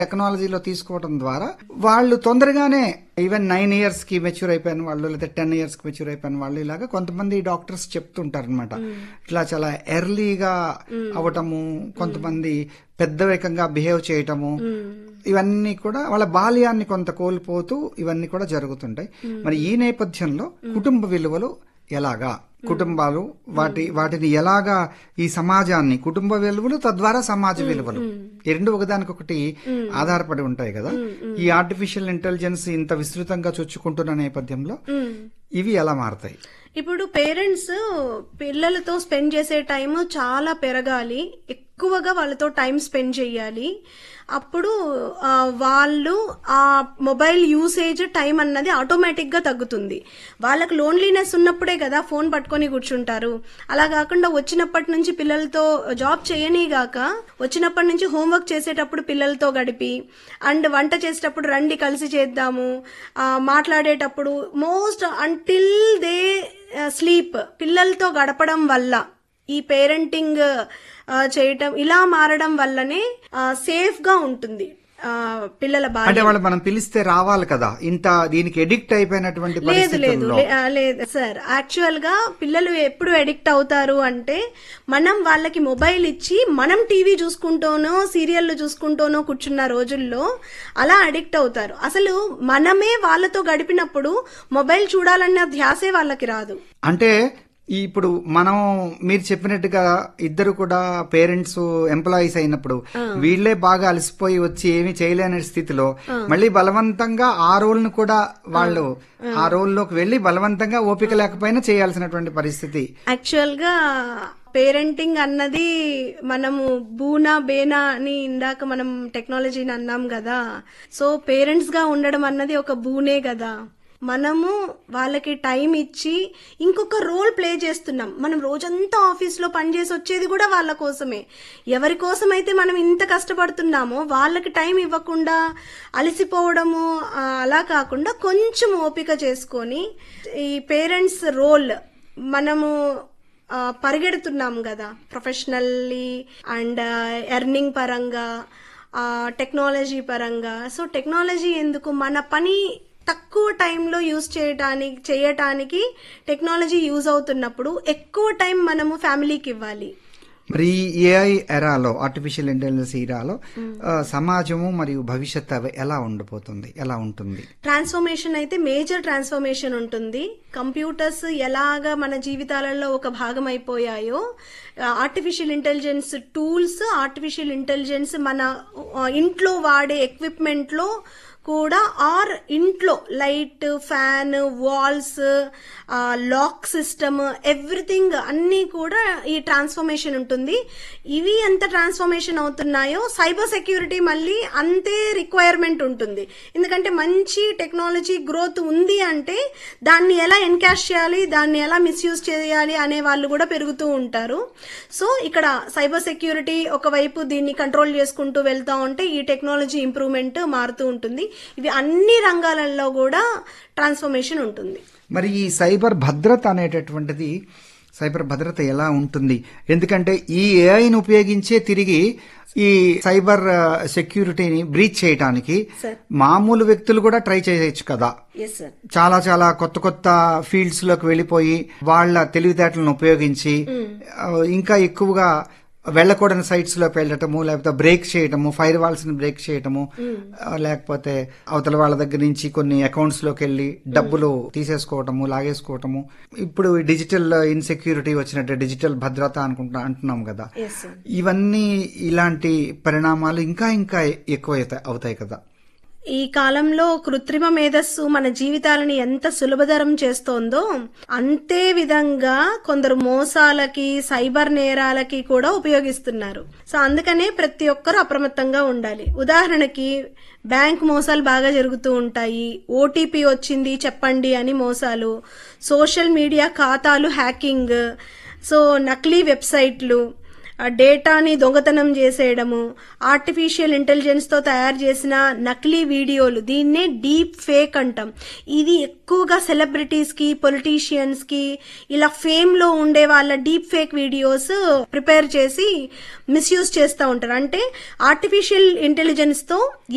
టెక్నాలజీలో తీసుకోవడం ద్వారా వాళ్ళు తొందరగానే ఈవెన్ నైన్ ఇయర్స్ కి మెచ్యూర్ అయిపోయిన వాళ్ళు లేదా టెన్ ఇయర్స్ కి మెచ్యూర్ అయిపోయిన వాళ్ళు ఇలాగా కొంతమంది డాక్టర్స్ చెప్తుంటారు అనమాట ఇట్లా చాలా ఎర్లీగా అవటము కొంతమంది పెద్ద వేగంగా బిహేవ్ చేయటము ఇవన్నీ కూడా వాళ్ళ బాల్యాన్ని కొంత కోల్పోతూ ఇవన్నీ కూడా జరుగుతుంటాయి మరి ఈ నేపథ్యంలో కుటుంబ విలువలు ఎలాగా కుటుంబాలు వాటి వాటిని ఎలాగా ఈ సమాజాన్ని కుటుంబ విలువలు తద్వారా సమాజ విలువలు ఈ రెండు ఒకదానికొకటి ఆధారపడి ఉంటాయి కదా ఈ ఆర్టిఫిషియల్ ఇంటెలిజెన్స్ ఇంత విస్తృతంగా చొచ్చుకుంటున్న నేపథ్యంలో ఇవి ఎలా మారతాయి ఇప్పుడు పేరెంట్స్ పిల్లలతో స్పెండ్ చేసే టైం చాలా పెరగాలి ఎక్కువగా వాళ్ళతో టైం స్పెండ్ చేయాలి అప్పుడు ఆ, వాళ్ళు ఆ మొబైల్ యూసేజ్ టైం అన్నది ఆటోమేటిక్ గా తగ్గుతుంది వాళ్ళకి లోన్లీనెస్ ఉన్నప్పుడే కదా ఫోన్ పట్టుకొని కూర్చుంటారు అలా కాకుండా వచ్చినప్పటి నుంచి పిల్లలతో జాబ్ చేయనీగాక వచ్చినప్పటి నుంచి హోంవర్క్ చేసేటప్పుడు పిల్లలతో గడిపి అండ్ వంట చేసేటప్పుడు రండి కలిసి చేద్దాము ఆ, మాట్లాడేటప్పుడు మోస్ట్ అంటిల్ దే స్లీప్ పిల్లలతో గడపడం వల్ల ఈ పేరెంటింగ్ చేయటం ఇలా మారడం వల్లనే సేఫ్ గా ఉంటుంది ఆ, పిల్లల బాల్యం అంటే వాళ్ళు మనం పిలిస్తే రావాలి కదా ఇంత దీనికి ఎడిక్ట్ అయిపోయినటువంటి లేదు లేదు పరిస్థితుల్లో లే- ఆ, లేదు సార్ యాక్చువల్ గా పిల్లలు ఎప్పుడు అడిక్ట్ అవుతారు అంటే మనం వాళ్ళకి మొబైల్ ఇచ్చి మనం టీవీ చూసుకుంటూనో సీరియల్ చూసుకుంటూనో కూర్చున్న రోజుల్లో అలా అడిక్ట్ అవుతారు అసలు మనమే వాళ్ళతో గడిపినప్పుడు మొబైల్ చూడాలన్న ధ్యాసే వాళ్ళకి రాదు అంటే ఈ ఇప్పుడు మనం మీరు చెప్పినట్టుగా ఇద్దరు కూడా పేరెంట్స్ ఎంప్లాయీస్ అయినప్పుడు వీళ్ళే బాగా అలసిపోయి వచ్చి ఏమీ చేయలేని స్థితిలో మళ్ళీ బలవంతంగా ఆ రోల్ ను కూడా వాళ్ళు ఆ రోల్ లోకి వెళ్లి బలవంతంగా ఓపిక లేకపోయినా చేయాల్సినటువంటి పరిస్థితి యాక్చువల్ గా పేరెంటింగ్ అన్నది మనము బూనా బేనా అని ఇందాక మనం టెక్నాలజీని అన్నాం కదా సో పేరెంట్స్ గా ఉండడం అన్నది ఒక బూనే కదా మనము వాళ్ళకి టైం ఇచ్చి ఇంకొక రోల్ ప్లే చేస్తున్నాం మనం రోజంతా ఆఫీస్లో పనిచేసి వచ్చేది కూడా వాళ్ళ కోసమే ఎవరి కోసమైతే మనం ఇంత కష్టపడుతున్నామో వాళ్ళకి టైం ఇవ్వకుండా అలసిపోవడము ఆ, అలా కాకుండా కొంచెం ఓపిక చేసుకొని ఈ పేరెంట్స్ రోల్ మనము ఆ, పరిగెడుతున్నాం కదా ప్రొఫెషనల్లీ అండ్ ఎర్నింగ్ పరంగా ఆ, టెక్నాలజీ పరంగా సో టెక్నాలజీ ఎందుకు మన పని తక్కువ టైంలో యూజ్ చేయటానికి చేయటానికి టెక్నాలజీ యూజ్ అవుతున్నప్పుడు ఎక్కువ టైం మనము ఫ్యామిలీకి ఇవ్వాలి మరి ఈ ఏఐ ఎరాలో ఆర్టిఫిషియల్ ఇంటెలిజెన్స్ ఎరాలో ఆ, సమాజము మరియు భవిష్యత్ అవి ఎలా ఉండబోతుంది ఎలా ఉంటుంది ట్రాన్స్ఫర్మేషన్ అయితే మేజర్ ట్రాన్స్ఫర్మేషన్ ఉంటుంది కంప్యూటర్స్ ఎలాగా మన జీవితాలలో ఒక భాగం అయిపోయాయో artificial intelligence tools artificial intelligence మన ఆ, ఇంట్లో వాడే ఎక్విప్మెంట్ లో కూడా ఆర్ ఇంట్లో light fan walls lock system everything అన్నీ కూడా ఈ ట్రాన్స్ఫర్మేషన్ ఉంటుంది ఇవి ఎంత ట్రాన్స్ఫర్మేషన్ అవుతున్నాయో సైబర్ సెక్యూరిటీ మళ్ళీ అంతే రిక్వైర్మెంట్ ఉంటుంది ఎందుకంటే మంచి టెక్నాలజీ గ్రోత్ ఉంది అంటే దాన్ని ఎలా ఎన్కాష్ చేయాలి దాన్ని ఎలా మిస్యూజ్ చేయాలి అనే వాళ్ళు కూడా పెరుగుతూ ఉంటారు సో ఇక్కడ సైబర్ సెక్యూరిటీ ఒకవైపు దీన్ని కంట్రోల్ చేసుకుంటూ వెళ్తా ఉంటే ఈ టెక్నాలజీ ఇంప్రూవ్మెంట్ మారుతూ ఉంటుంది ఇవి అన్ని రంగాలలో కూడా ట్రాన్స్ఫర్మేషన్ ఉంటుంది మరి ఈ సైబర్ భద్రత అనేటటువంటిది సైబర్ భద్రత ఎలా ఉంటుంది ఎందుకంటే ఈ ఏఐని ఉపయోగించే తిరిగి ఈ సైబర్ ఆ, సెక్యూరిటీని బ్రీచ్ చేయడానికి సార్. మామూలు వ్యక్తులు కూడా ట్రై చేయొచ్చు కదా ఎస్ సార్ చాలా చాలా కొత్త కొత్త ఫీల్డ్స్ లోకి వెళ్ళిపోయి వాళ్ళ తెలివితేటలను ఉపయోగించి ఆ, ఇంకా ఎక్కువగా వెళ్ళకూడని సైట్స్ లోకి వెళ్ళటము లేకపోతే బ్రేక్ చేయటము ఫైర్ వాల్స్ ని బ్రేక్ చేయటము ఆ, లేకపోతే అవతల వాళ్ళ దగ్గర నుంచి కొన్ని అకౌంట్స్ లోకి వెళ్ళి డబ్బులు తీసేసుకోవటము లాగేసుకోవటము ఇప్పుడు డిజిటల్ ఇన్సెక్యూరిటీ వచ్చినట్టు డిజిటల్ భద్రత అనుకుంటా అంటున్నాం కదా ఎస్ సార్ ఇవన్నీ ఇలాంటి పరిణామాలు ఇంకా ఇంకా ఎక్కువ అవుతాయి కదా ఈ కాలంలో కృత్రిమ మేధస్సు మన జీవితాలని ఎంత సులభతరం చేస్తోందో అంతే విధంగా కొందరు మోసాలకి సైబర్ నేరాలకి కూడా ఉపయోగిస్తున్నారు సో అందుకనే ప్రతి ఒక్కరూ అప్రమత్తంగా ఉండాలి ఉదాహరణకి బ్యాంక్ మోసాలు బాగా జరుగుతూ ఉంటాయి ఓటీపీ వచ్చింది చెప్పండి అని మోసాలు సోషల్ మీడియా ఖాతాలు హ్యాకింగ్ సో నకిలీ వెబ్సైట్లు ఆ డేటాని దొంగతనం చేసేయడము ఆర్టిఫిషియల్ ఇంటెలిజెన్స్ తో తయారు చేసిన నకిలీ వీడియోలు దీన్నే డీప్ ఫేక్ అంటాం ఇది ఎక్కువగా సెలబ్రిటీస్ కి పొలిటీషియన్స్ కి ఇలా ఫేమ్ లో ఉండే వాళ్ళ డీప్ ఫేక్ వీడియోస్ ప్రిపేర్ చేసి మిస్యూజ్ చేస్తూ ఉంటారు అంటే ఆర్టిఫిషియల్ ఇంటెలిజెన్స్ తో